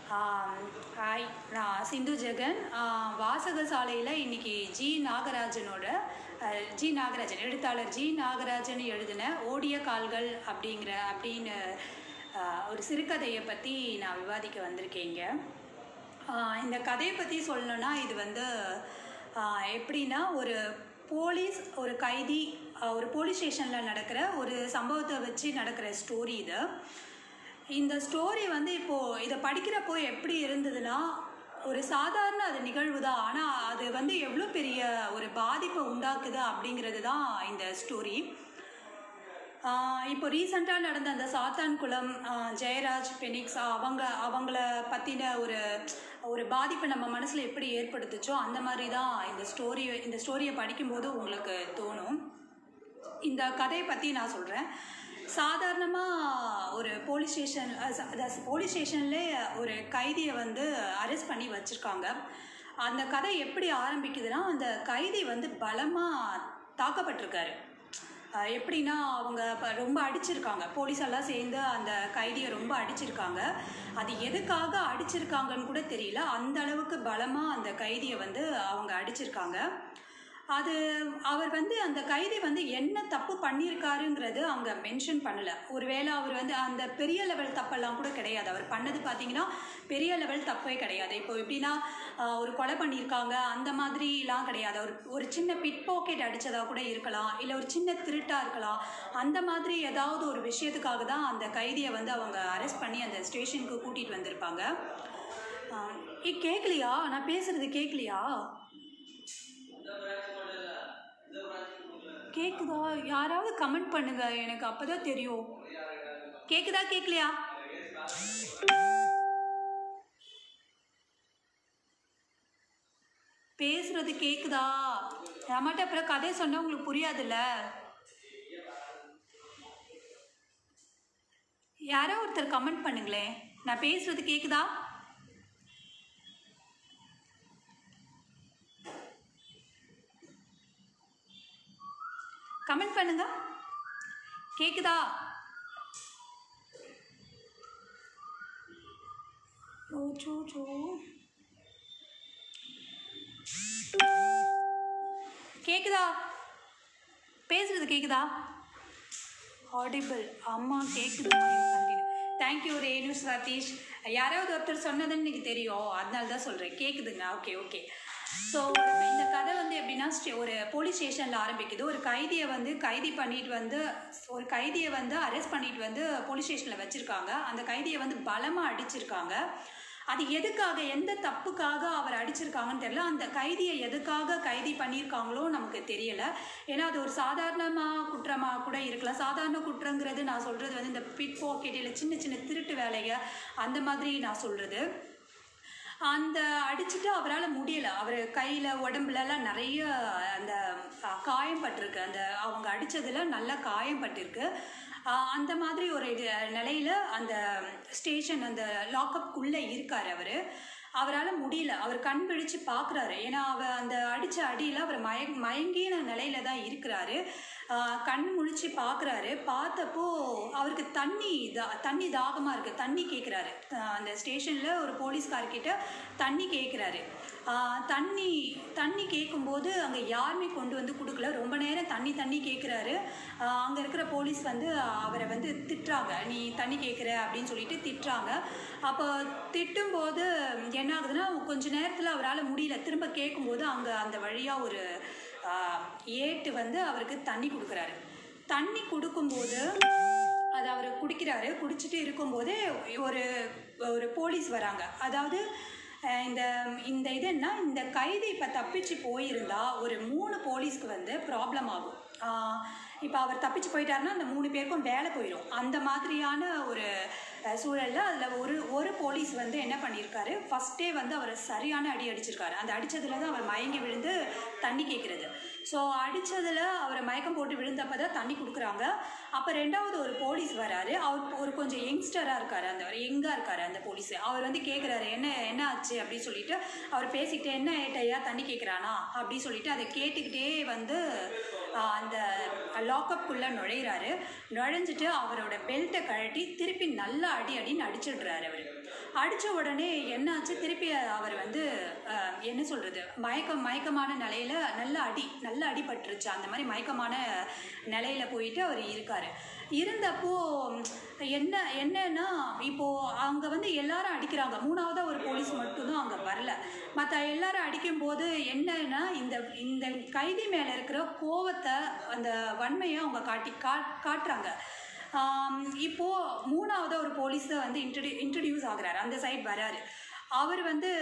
hi நான் சிந்து ஜெகன் ஆஹ் வாசகசாலையில் இன்னைக்கு ஜி நாகராஜனோட அஹ், ஜி நாகராஜன் எழுத்தாளர் ஜி நாகராஜன் எழுதின ஓடிய கால்கள் அப்படிங்கிற அப்படின்னு ஆஹ், ஒரு சிறுகதையை பற்றி நான் விவாதிக்க வந்திருக்கேங்க ஆஹ், இந்த கதையை பற்றி சொல்லணும்னா இது வந்து ஆஹ், எப்படின்னா ஒரு போலீஸ் ஒரு கைதி ஆஹ், ஒரு போலீஸ் ஸ்டேஷனில் நடக்கிற ஒரு சம்பவத்தை வச்சு நடக்கிற ஸ்டோரி இது இந்த ஸ்டோரி வந்து இப்போது இதை படிக்கிறப்போ எப்படி இருந்ததுன்னா ஒரு சாதாரண அது நிகழ்வு தான் ஆனால் அது வந்து எவ்வளோ பெரிய ஒரு பாதிப்பை உண்டாக்குது அப்படிங்கிறது தான் இந்த ஸ்டோரி இப்போ ரீசெண்டாக நடந்த அந்த சாத்தான்குளம் ஆஹ் ஜெயராஜ் பெனிக்ஸ் அவங்க அவங்கள பற்றின ஒரு ஒரு பாதிப்பை நம்ம மனசில் எப்படி ஏற்படுத்துச்சோ அந்த மாதிரி தான் இந்த ஸ்டோரி இந்த ஸ்டோரியை படிக்கும்போது உங்களுக்கு தோணும் இந்த கதையை பற்றி நான் சொல்கிறேன் சாதாரணமாக ஒரு போலீஸ் ஸ்டேஷன் அதாவது போலீஸ் ஸ்டேஷன்லேயே ஒரு கைதியை வந்து அரெஸ்ட் பண்ணி வச்சுருக்காங்க அந்த கதை எப்படி ஆரம்பிக்குதுன்னா அந்த கைதி வந்து பலமாக தாக்கப்பட்டிருக்காரு அஹ் எப்படின்னா அவங்க இப்போ ரொம்ப அடிச்சிருக்காங்க போலீஸ் எல்லாம் சேர்ந்து அந்த கைதியை ரொம்ப அடிச்சிருக்காங்க அது எதுக்காக அடிச்சிருக்காங்கன்னு கூட தெரியல அந்த அளவுக்கு பலமாக அந்த கைதியை வந்து அவங்க அடிச்சிருக்காங்க அது அவர் வந்து அந்த கைதி வந்து என்ன தப்பு பண்ணியிருக்காருங்கிறது அங்கே மென்ஷன் பண்ணல ஒருவேளை அவர் வந்து அந்த பெரிய லெவல் தப்பெல்லாம் கூட கிடையாது அவர் பண்ணது பார்த்தீங்கன்னா பெரிய லெவல் தப்பே கிடையாது இப்போ எப்படின்னா ஆஹ், ஒரு கொலை பண்ணியிருக்காங்க அந்த மாதிரிலாம் கிடையாது ஒரு ஒரு சின்ன பிட் பாக்கெட் அடித்ததாக கூட இருக்கலாம் இல்லை ஒரு சின்ன திருட்டாக இருக்கலாம் அந்த மாதிரி ஏதாவது ஒரு விஷயத்துக்காக தான் அந்த கைதியை வந்து அவங்க அரெஸ்ட் பண்ணி அந்த ஸ்டேஷனுக்கு கூட்டிகிட்டு வந்திருப்பாங்க ஆஹ், ஏ கேட்கலையா நான் பேசுகிறது கேட்கலையா கேக்குதா யாராவது கமெண்ட் பண்ணுங்க எனக்கு அப்பதான் தெரியும் கேக்குதா கேட்கலையா பேசுறது கேக்குதா நம்மகிட்ட அப்புறம் கதை சொன்னா உங்களுக்கு புரியாதுல்ல யாரோ ஒருத்தர் கமெண்ட் பண்ணுங்களேன் நான் பேசுறது கேக்குதா கமெண்ட் பண்ணுங்க கேக்குதா ஓ சோ சோ கேக்குதா பேசுறது கேக்குதா ஆடிபிள் அம்மா கேக்குது தேங்க்யூ ரேணு சதீஷ் யாராவது ஒருத்தர் சொன்னதுன்னு எனக்கு தெரியும் அதனால தான் சொல்கிறேன் கேட்குதுங்க ஓகே ஓகே ஸோ இந்த கதை வந்து எப்படின்னா ஸ்டே- ஒரு போலீஸ் ஸ்டேஷனில் ஆரம்பிக்குது ஒரு கைதியை வந்து கைதி பண்ணிட்டு வந்து ஒரு கைதியை வந்து அரெஸ்ட் பண்ணிட்டு வந்து போலீஸ் ஸ்டேஷனில் வச்சுருக்காங்க அந்த கைதியை வந்து பலமாக அடிச்சிருக்காங்க அது எதுக்காக எந்த தப்புக்காக அவர் அடிச்சிருக்காங்கன்னு தெரியல அந்த கைதியை எதுக்காக கைதி பண்ணியிருக்காங்களோ நமக்கு தெரியல ஏன்னா அது ஒரு சாதாரணமாக குற்றமாக கூட இருக்கலாம் சாதாரண குற்றங்கிறது நான் சொல்கிறது வந்து இந்த பிட் பாக்கெட் இல்லை சின்ன சின்ன திருட்டு வேலைங்க அந்த மாதிரி நான் சொல்கிறது அந்த அடிச்சுட்டு அவரால் முடியலை அவர் கையில் உடம்புலலாம் நிறைய அந்த அஹ், காயம் பட்டிருக்கு அந்த அவங்க அடித்ததில் நல்லா காயம் பட்டிருக்கு அஹ், அந்த மாதிரி ஒரு இது நிலையில் அந்த ஸ்டேஷன் அந்த லாக்கப்புக்குள்ளே இருக்கார் அவர் அவரால் முடியல அவர் கண் விழிச்சு பார்க்குறாரு ஏன்னா அவர் அந்த அடித்த அடியில் அவர் மய மயங்கின நிலையில தான் இருக்கிறாரு ஆஹ் கண் முழிச்சு பார்க்குறாரு பார்த்தப்போ அவருக்கு தண்ணி தா தண்ணி தாகமாக இருக்குது தண்ணி கேட்குறாரு அந்த ஸ்டேஷனில் ஒரு போலீஸ்கார்கிட்ட தண்ணி கேட்குறாரு தண்ணி தண்ணி கேட்கும்போது அங்கே யாருமே கொண்டு வந்து கொடுக்கல ரொம்ப நேரம் தண்ணி தண்ணி கேட்குறாரு அங்கே இருக்கிற போலீஸ் வந்து அவரை வந்து திட்டுறாங்க நீ தண்ணி கேட்குற அப்படின்னு சொல்லிட்டு திட்டுறாங்க அப்போ திட்டும்போது என்ன ஆகுதுன்னா கொஞ்ச நேரத்தில் அவரால் முடியல திரும்ப கேட்கும்போது அங்கே அந்த வழியாக ஒரு ஆஹ், ஏட்டு வந்து அவருக்கு தண்ணி கொடுக்குறாரு தண்ணி கொடுக்கும்போது அது அவர் குடிக்கிறாரு குடிச்சிட்டு இருக்கும்போதே ஒரு ஒரு போலீஸ் வராங்க அதாவது அஹ், இந்த இந்த இது என்ன இந்த கைதி இப்போ தப்பிச்சு போயிருந்தா ஒரு மூணு போலீஸ்க்கு வந்து ப்ராப்ளம் ஆகும் இப்போ அவர் தப்பிச்சு போயிட்டாருன்னா அந்த மூணு பேருக்கும் வேலை போயிடும் அந்த மாதிரியான ஒரு அஹ், சூழல்ல அதில் ஒரு ஒரு போலீஸ் வந்து என்ன பண்ணியிருக்காரு ஃபஸ்ட்டே வந்து அவர் சரியான அடி அடிச்சிருக்காரு அந்த அடித்ததில் தான் அவர் மயங்கி விழுந்து தண்ணி கேட்குறது ஸோ அடித்ததில் அவரை மயக்கம் போட்டு விழுந்தப்போ தான் தண்ணி கொடுக்குறாங்க அப்போ ரெண்டாவது ஒரு போலீஸ் வராரு அவர் ஒரு கொஞ்சம் யங்ஸ்டராக இருக்கார் அந்த எங்காக இருக்கார் அந்த போலீஸ் அவர் வந்து கேட்குறாரு என்ன என்ன ஆச்சு அப்படின்னு சொல்லிட்டு அவர் பேசிக்கிட்டே என்ன ஏட்டையா தண்ணி கேட்குறானா அப்படின்னு சொல்லிட்டு அதை கேட்டுக்கிட்டே வந்து ஆஹ், அந்த லாக்கப்புக்குள்ளே நுழையிறாரு நுழைஞ்சிட்டு அவரோட பெல்ட்டை கழட்டி திருப்பி நல்லா அடி அடின்னு அடிச்சிடுறாரு அவர் அடித்த உடனே என்னாச்சு திருப்பி அவர் வந்து அஹ், என்ன சொல்கிறது மயக்கம் மயக்கமான நிலையில் நல்ல அடி நல்ல அடிபட்டுருச்சு அந்த மாதிரி மயக்கமான நிலையில போயிட்டு அவர் இருக்கார் இருந்தப்போ ம், என்ன என்னன்னா இப்போது அங்கே வந்து எல்லாரும் அடிக்கிறாங்க மூணாவதாக ஒரு போலீஸ் மட்டும்தான் அங்கே வரல மற்ற எல்லாரும் அடிக்கும்போது என்னன்னா இந்த இந்த கைதி மேலே இருக்கிற கோவத்தை அந்த வன்மையை அவங்க காட்டி கா காட்டுறாங்க ஆம், இப்போ மூணாவது ஒரு போலீஸ் வந்து இன்ட்ரடியூ இன்ட்ரடியூஸ் ஆகுறாரு அந்த சைடு வராரு அவர் வந்து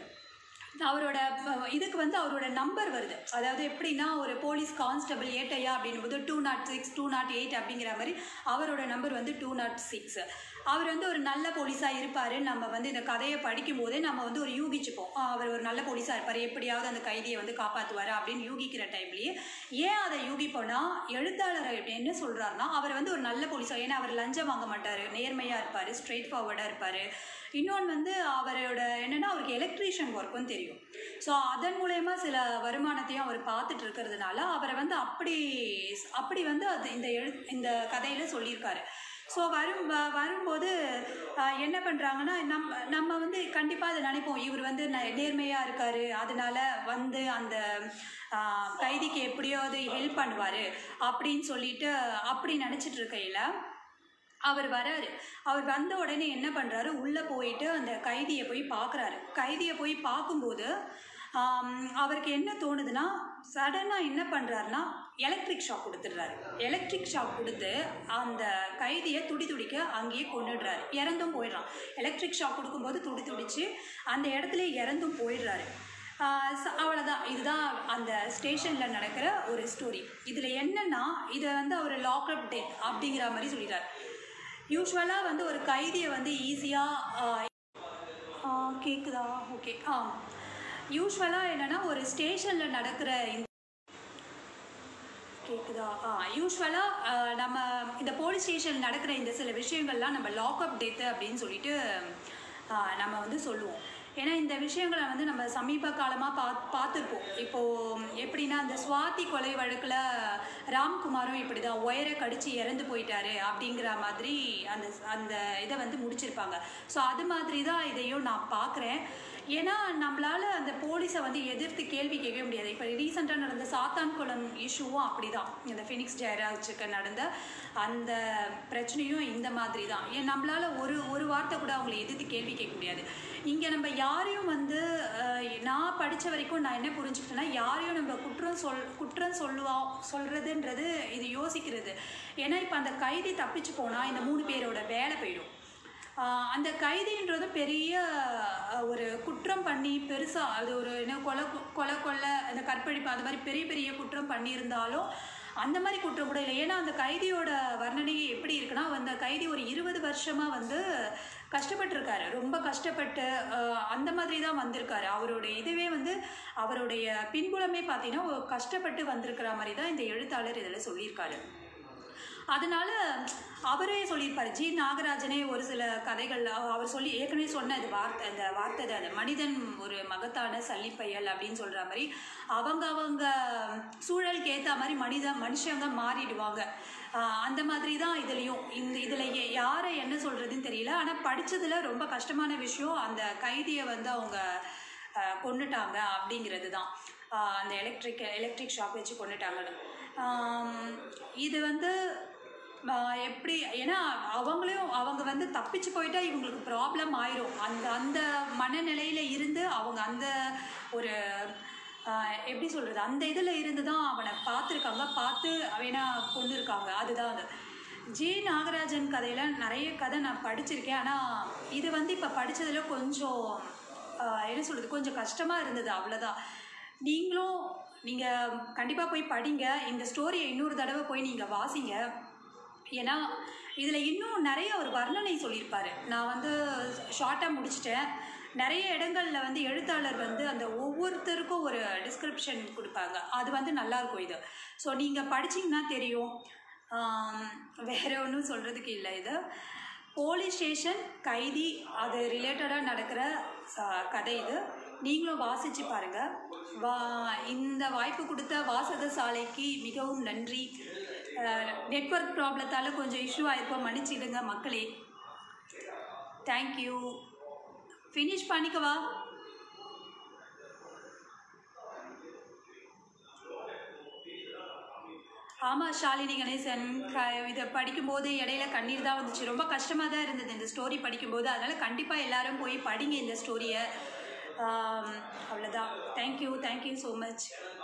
அவரோட அஹ், இதுக்கு வந்து அவரோட நம்பர் வருது அதாவது எப்படின்னா ஒரு போலீஸ் கான்ஸ்டபிள் ஏட்டையா அப்படின்போது two nought six two nought eight அப்படிங்கிற மாதிரி அவரோட நம்பர் வந்து டூ நாட் சிக்ஸ் அவர் வந்து ஒரு நல்ல போலீஸாக இருப்பார் நம்ம வந்து இந்த கதையை படிக்கும்போதே நம்ம வந்து ஒரு யூகிச்சுப்போம் ஆ, அவர் ஒரு நல்ல போலீஸாக இருப்பார் எப்படியாவது அந்த கைதியை வந்து காப்பாற்றுவார் அப்படின்னு யூகிக்கிற டைம்லேயே ஏன் அதை யூகிப்போனா எழுத்தாளர் என்ன சொல்கிறாருன்னா அவர் வந்து ஒரு நல்ல போலீஸாக ஏன்னா அவர் லஞ்சம் வாங்க மாட்டார் நேர்மையாக இருப்பார் ஸ்ட்ரெயிட் ஃபார்வர்டாக இருப்பார் இன்னொன்று வந்து அவரோட என்னென்னா அவருக்கு எலக்ட்ரீஷியன் ஒர்க்கும் தெரியும் ஸோ அதன் மூலயமா சில வருமானத்தையும் அவர் பார்த்துட்டு இருக்கிறதுனால அவரை வந்து அப்படி அப்படி வந்து அது இந்த எழு இந்த கதையில் சொல்லியிருக்காரு ஸோ வரும் வ- வரும்போது ஆஹ், என்ன பண்ணுறாங்கன்னா நம்ம நம்ம வந்து கண்டிப்பாக அதை நினைப்போம் இவர் வந்து ந- நேர்மையாக இருக்கார் அதனால வந்து அந்த ஆஹ், கைதிக்கு எப்படியாவது ஹெல்ப் பண்ணுவார் அப்படின்னு சொல்லிட்டு அப்படி நினச்சிட்டு இருக்கையில் அவர் வராரு அவர் வந்த உடனே என்ன பண்ணுறாரு உள்ளே போயிட்டு அந்த கைதியை போய் பார்க்குறாரு கைதியை போய் பார்க்கும்போது ஆம், அவருக்கு என்ன தோணுதுன்னா சடனாக என்ன பண்ணுறாருன்னா எலக்ட்ரிக் ஷாக் கொடுத்துடுறாரு எலக்ட்ரிக் ஷாக் கொடுத்து அந்த கைதியை துடி துடிக்க அங்கேயே கொண்டுடுறாரு இறந்தும் போயிடுறான் எலக்ட்ரிக் ஷாக் கொடுக்கும்போது துடி துடிச்சு அந்த இடத்துல இறந்தும் போயிடுறாரு ஆஹ் ச- அவ்வளோதான் இதுதான் அந்த ஸ்டேஷனில் நடக்கிற ஒரு ஸ்டோரி இதில் என்னன்னா இதை வந்து அவர் லாக்அப் டெத் அப்படிங்கிற மாதிரி சொல்லிடுறாரு யூஸ்வலாக வந்து ஒரு கைதியை வந்து ஈஸியாக கேட்குதா ஓகே ஆ யூஸ்வலாக என்னென்னா ஒரு ஸ்டேஷனில் நடக்கிற இந்த கேட்குதா ஆ யூஸ்வலாக நம்ம இந்த போலீஸ் ஸ்டேஷன் நடக்கிற இந்த சில விஷயங்கள்லாம் நம்ம லாக்அப் டெத்து அப்படின்னு சொல்லிட்டு ஆ, நம்ம வந்து சொல்லுவோம் ஏன்னா இந்த விஷயங்களை வந்து நம்ம சமீப காலமாக பா பார்த்துருப்போம் இப்போது எப்படின்னா அந்த சுவாதி கொலை வழக்கில் ராம்குமாரும் இப்படி தான் ஒயரை கடிச்சு இறந்து போயிட்டாரு அப்படிங்கிற மாதிரி அந்த அந்த இதை வந்து முடிச்சிருப்பாங்க ஸோ அது மாதிரி தான் இதையும் நான் பார்க்குறேன் ஏன்னா நம்மளால அந்த போலீஸை வந்து எதிர்த்து கேள்வி கேட்கவே முடியாது இப்போ ரீசெண்டாக நடந்த சாத்தான்குளம் இஷ்யூவும் அப்படி தான் இந்த ஃபினிக்ஸ் ஜெயராஜுக்கு நடந்த அந்த பிரச்சனையும் இந்த மாதிரி தான் ஏன் நம்மளால ஒரு ஒரு வார்த்தை கூட அவங்களை எதிர்த்து கேள்வி கேட்க முடியாது இங்கே நம்ம யாரையும் வந்து அஹ், நான் படித்த வரைக்கும் நான் என்ன புரிஞ்சுக்கிட்டேன்னா யாரையும் நம்ம குற்றம் சொல் குற்றம் சொல்லுவா சொல்கிறதுன்றது இது யோசிக்கிறது ஏன்னா இப்போ அந்த கைதி தப்பிச்சு போனால் இந்த மூணு பேரோட வேலை போயிடும் ஆஹ் அந்த கைதின்றது பெரிய ஆஹ், ஒரு குற்றம் பண்ணி பெருசாக அது ஒரு என்ன கொலை கு- கொலை கொள்ளை அந்த கற்பழிப்பு அந்த மாதிரி பெரிய பெரிய குற்றம் பண்ணியிருந்தாலும் அந்த மாதிரி குற்றம் கூட இல்லை ஏன்னா அந்த கைதியோட வர்ணனை எப்படி இருக்குன்னா அந்த கைதி ஒரு இருபது வருஷமாக வந்து கஷ்டப்பட்டிருக்காரு ரொம்ப கஷ்டப்பட்டு ஆஹ், அந்த மாதிரி தான் வந்திருக்காரு அவருடைய இதுவே வந்து அவருடைய பின்புலமே பார்த்தீங்கன்னா ஒரு கஷ்டப்பட்டு வந்திருக்கிற மாதிரி தான் இந்த எழுத்தாளர் இதில் சொல்லியிருக்காரு அதனால அவரே சொல்லியிருப்பார் ஜி நாகராஜனே ஒரு சில கதைகள் அவ- அவர் சொல்லி ஏற்கனவே சொன்ன இது வார்த்தை அந்த வார்த்தை தான் அது மனிதன் ஒரு மகத்தான சல்லிப்பயல் அப்படின்னு சொல்கிற மாதிரி அவங்க அவங்க சூழலுக்கு ஏற்ற மாதிரி மனித மனுஷங்க மாறிடுவாங்க ஆஹ் அந்த மாதிரி தான் இதுலேயும் இந்த இதில் யாரை என்ன சொல்கிறதுன்னு தெரியல ஆனால் படித்ததில் ரொம்ப கஷ்டமான விஷயம் அந்த கைதியை வந்து அவங்க ஆஹ் கொன்னுட்டாங்க அப்படிங்கிறது தான் ஆஹ் அந்த எலக்ட்ரிக் எலக்ட்ரிக் ஷாக் வச்சு கொண்டுட்டாங்கன்னு ஆம், இது வந்து ஆஹ் எப்படி ஏன்னா அவங்களையும் அவங்க வந்து தப்பிச்சு போயிட்டா இவங்களுக்கு ப்ராப்ளம் ஆயிரும் அந்த அந்த மனநிலையில இருந்து அவங்க அந்த ஒரு ஆஹ் எப்படி சொல்கிறது அந்த இதில் இருந்து தான் அவனை பார்த்துருக்காங்க பார்த்து அவனா கொண்டு இருக்காங்க அதுதான் அது ஜி நாகராஜன் கதையில் நிறைய கதை நான் படிச்சிருக்கேன் ஆனால் இது வந்து இப்போ படித்ததில் கொஞ்சம் ஆஹ் என்ன சொல்கிறது கொஞ்சம் கஷ்டமாக இருந்தது அவ்வளோதான் நீங்களும் நீங்கள் கண்டிப்பாக போய் படிங்க இந்த ஸ்டோரியை இன்னொரு தடவை போய் நீங்கள் வாசிங்க ஏன்னா இதில் இன்னும் நிறைய ஒரு வர்ணனை சொல்லியிருப்பாரு நான் வந்து ஷார்ட்டாக முடிச்சிட்டேன் நிறைய இடங்களில் வந்து எழுத்தாளர் வந்து அந்த ஒவ்வொருத்தருக்கும் ஒரு டிஸ்கிரிப்ஷன் கொடுப்பாங்க அது வந்து நல்லாயிருக்கும் இது ஸோ நீங்கள் படிச்சீங்கன்னா தெரியும் ஆம், வேற ஒன்றும் சொல்கிறதுக்கு இல்லை இது போலீஸ் ஸ்டேஷன் கைதி அது ரிலேட்டடாக நடக்கிற ச- கதை இது நீங்களும் வாசித்து பாருங்கள் வா இந்த வாய்ப்பு கொடுத்த வாசக சாலைக்கு மிகவும் நன்றி நெட்வொர்க் ப்ராப்ளத்தால் கொஞ்சம் இஷ்யூ ஆயிருப்போம் மன்னிச்சிடுங்க மக்களே தேங்க்யூ ஃபினிஷ் பண்ணிக்கவா ஆமாம் ஷாலினி கணேசன் க இதை படிக்கும்போது இடையில கண்ணீர் தான் வந்துச்சு ரொம்ப கஷ்டமாக தான் இருந்தது இந்த ஸ்டோரி படிக்கும்போது அதனால் கண்டிப்பாக எல்லாரும் போய் படிங்க இந்த ஸ்டோரியை அவ்வளோதான் தேங்க்யூ தேங்க்யூ ஸோ மச்